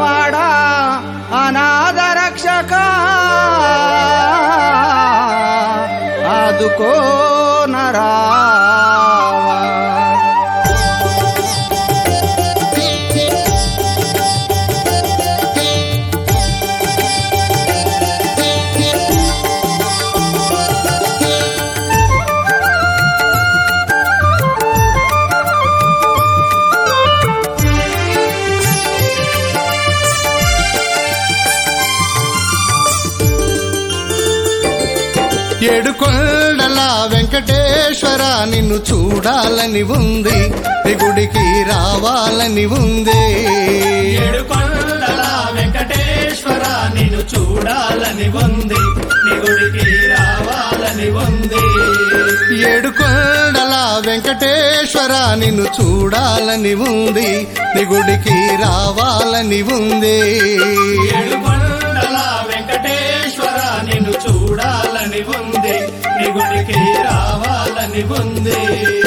వాడా అనాథ రక్షక ఆదుకో నరావా ఏడుకొండల వెంకటేశ్వర నిన్ను చూడాలని ఉంది నీ గుడికి రావాలని ఉంది ఏడు కొండల వెంకటేశ్వర నిన్ను చూడాలని ఉంది నీ గుడికి రావాలని ఉంది ఏడుకొండల వెంకటేశ్వర నిన్ను చూడాలని ఉంది నీ గుడికి రావాలని ఉంది ఏడు కొండల వెంకటేశ్వర నిన్ను చూడాలని ఉంది నీ గుడికి రావాలని ఉంది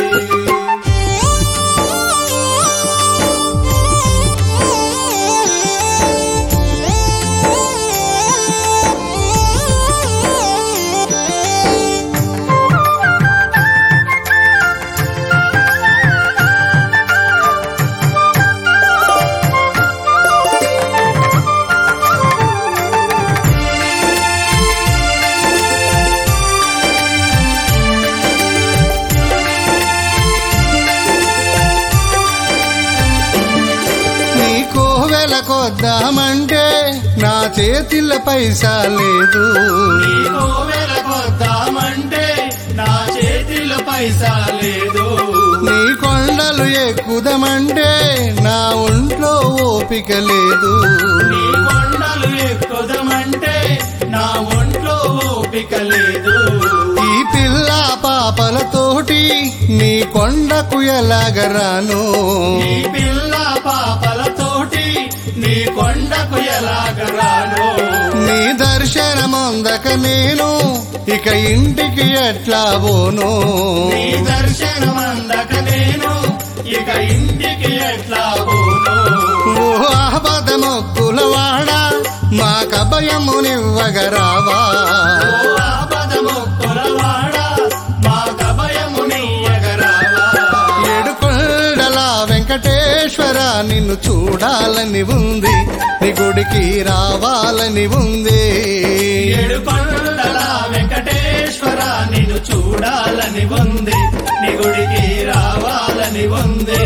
నీ కోవెల కొద్దామంటే నా చేతిలో పైసా లేదు నీ కోవెల కొద్దామంటే నా చేతిలో పైసా లేదు నీ కొండలు ఎక్కుదమంటే నా ఒంట్లో ఓపిక లేదు నీ కొండలు ఎక్కుదమంటే నా ఒంట్లో ఓపిక లేదు ఈ పిల్ల పాపలతోటి నీ కొండకు ఎలాగరాను నీ పిల్ల పాపలతోటి నీ కొండకు ఎలాగరాను నీ దర్శనమొందక నేను ఇక ఇంటికి ఎట్లా పోను నీ దర్శనమందక నేను ఇక ఇంటికి ఎట్లా పోను ఓ ఆపద మొక్కుల వాడ మా కభయమునివ్వగరావా ఓ ఆపద మొక్కులవాడా, మా కభయము నీయగరావా. ఏడుకొండల వెంకటేశ్వర నిన్ను చూడాలని ఉంది నీ గుడికి రావాలని ఉంది ఏడు కొండల వెంకటేశ్వర నిన్ను చూడాలని ఉంది నీ గుడికి రావాలని ఉంది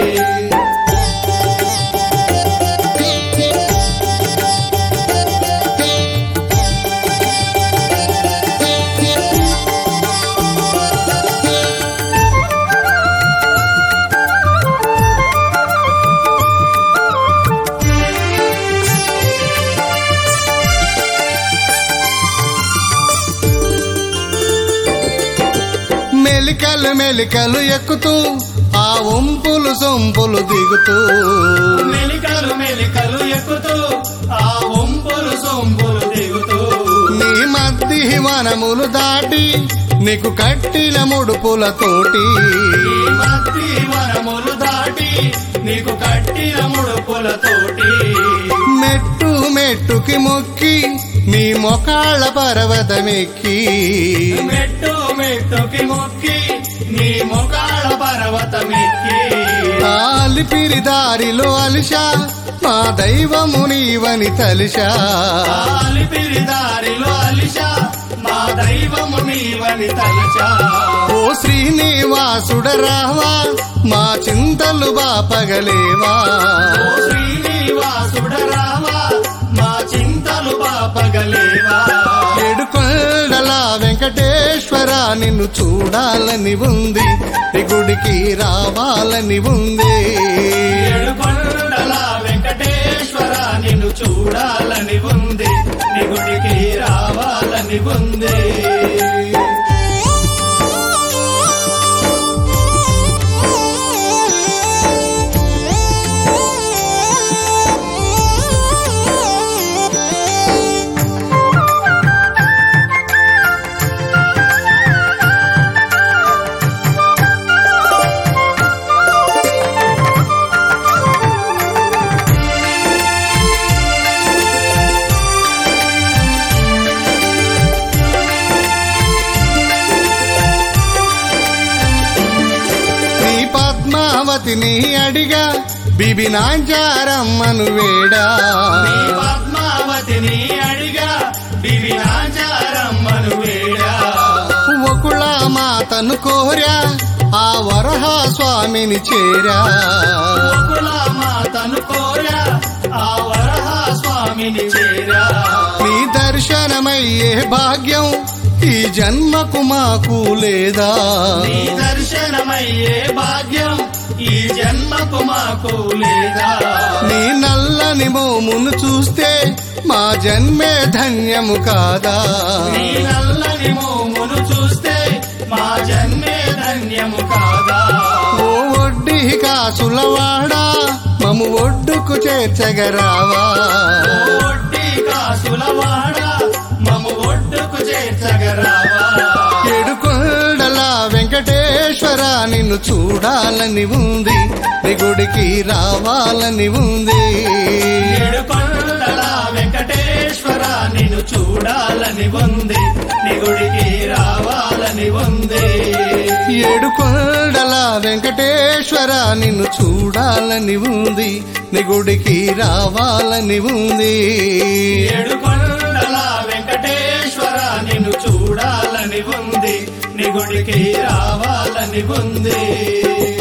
మెలికలు మెలికలు ఎక్కుతూ ఆ వంపులు సొంపులు దిగుతూ మెలికలు మెలికలు ఎక్కుతూ ఆ వంపులు సొంపులు దిగుతూ నీ మధ్య వనములు దాటి నీకు కట్టిన ముడుపులతోటి ఈ మధ్య వనములు దాటి నీకు కట్టిన ముడుపులతోటి మెట్టు మెట్టుకి మొక్కి నీ మొకాళ్ళ పర్వతమెక్కి మెట్టు మెట్టుకి మొక్కి నీ ముఖాల పర్వతమెక్కి ఆలిపిరి దారిలో అలిషా మా దైవము నీవని తలిషా ఆలిపిరి దారిలో అలిషా మా దైవము నీవని తలచా ఓ శ్రీనివాసుడ రావా మా చింతలు బాపగలేవా ఓ శ్రీనివాసుడ రావా మా చింతలు బాపగలేవా ఏడుకొండల వెంకటేశ్వర నిన్ను చూడాలని ఉంది నీ గుడికి రావాలని ఉంది ఏడు కొండల వెంకటేశ్వర నిన్ను చూడాలని ఉంది నీ గుడికి రావాలని ఉంది ఓ పద్మావతిని అడిగా బిబినాంచారమ్మను వేడా నీ పద్మావతిని అడిగా దివ్యాచారమ్మను వేడా ఒకళ మాతను కోరా ఆ వరహ స్వామిని చేరా కుల మాతను కోరా ఆ వరహ స్వామిని చేరా నీ దర్శనమయ్యే భాగ్యం ఈ జన్మకు మాకు లేదా నీ దర్శనమయ్యే భాగ్యం ఈ జన్మకు మాకు లేదా నీ నల్లని మోమును చూస్తే మా జన్మే ధన్యము కాదా నీ నల్లని మోమును చూస్తే మా జన్మే ధన్యము కాదా ఓ ఒడ్డి కాసులవాడా మము ఒడ్డుకు చేర్చగరావా ఒడ్డి కాసులవాడ మము ఒడ్డుకు చేర్చగరావా ఏడుకొండల వెంకటేశ్వర నిన్ను చూడాలని ఉంది నీ గుడికి రావాలని ఉంది ఏడుకొండల వెంకటేశ్వర నిన్ను చూడాలని ఉంది నీ గుడికి రావాలని ఉంది ఏడుకొండల వెంకటేశ్వర నిన్ను చూడాలని ఉంది నీ గుడికి రావాలని ఉంది ఏడుకొండల వెంకటేశ్వర నిన్ను చూడాలని ఉంది నీ గుడికి రావాలని ఉంది